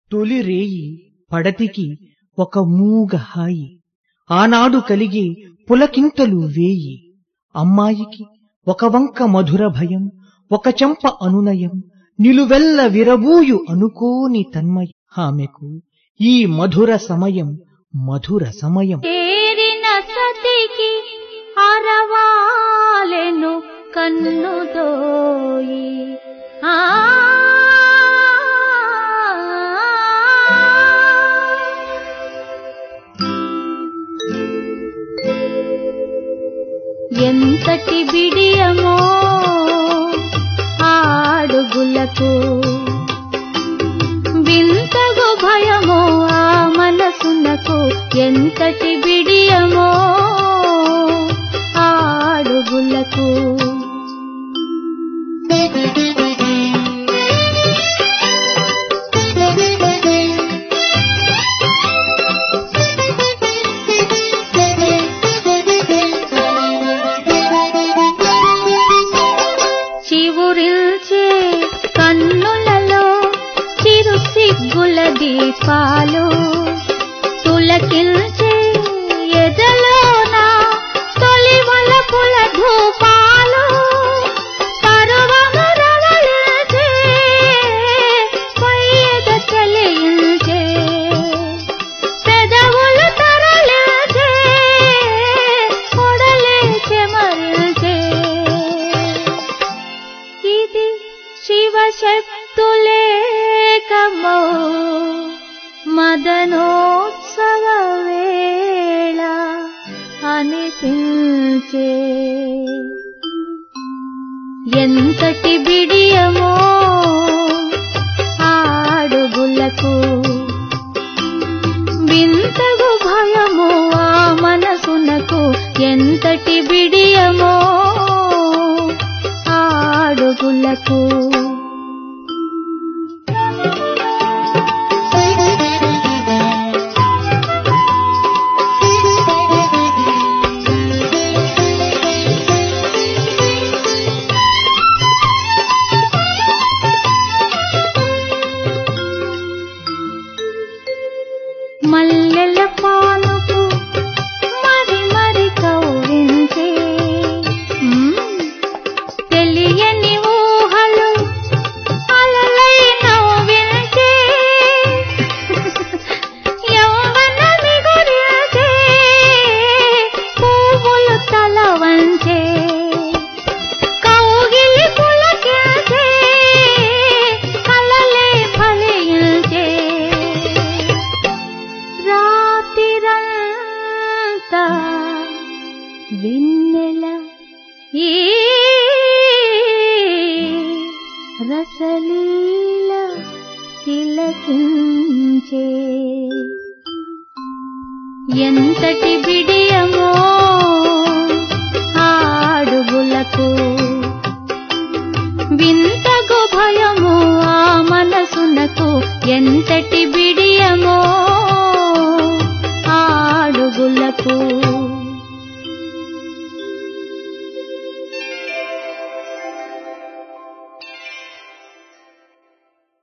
తొలి రేయి పడతికి ఒక మూగ హాయి ఆనాడు కలిగే పులకింతలు వేయి అమ్మాయికి ఒక వంక మధుర భయం ఒక చెంప అనునయం నిలువెల్ల విరబూయు అనుకోని తన్మయ ఆమెకు ఈ మధుర సమయం మధుర సమయం ఏరిన సతికి అరవాలెను కన్నుదోయి ఆ ఎంతటి బిడియమో ఆడుగులకు వింతగు భయమో ఆ మనసునకు ఎంతటి బిడియమో ఆడుగులకు చివురిల్చే కన్నులలో చిరు సిగ్గుల దీపాలు తులకిల్చే ఎదలోన తొలి వలపుల ధూపాలు పరువము రవళించే పొయ్యద చెలించే పెదవులు తరలించే కొడలే చెమరిల్చే ఇది శివశక్తులేకమో మదనోత్సవ వేళ అనిపించే ఎంతటి బిడియమో ఆడుగులకు వింతగు భయము ఆ మనసునకు ఎంతటి బిడియమో ఆడుగులకు మల్లెల పానుకు మరి మరి కౌరించే మ్మ్. తెలియని ఊహలు అలలై నవ్వించే యౌవనమి గురించే పువ్వులు తల వంచే కౌగిలి పులకించే కలలే ఫలించే రాతిరంతా వెన్నెల ఈ రసలీల తిలకించే ఎంతటి బిడియమో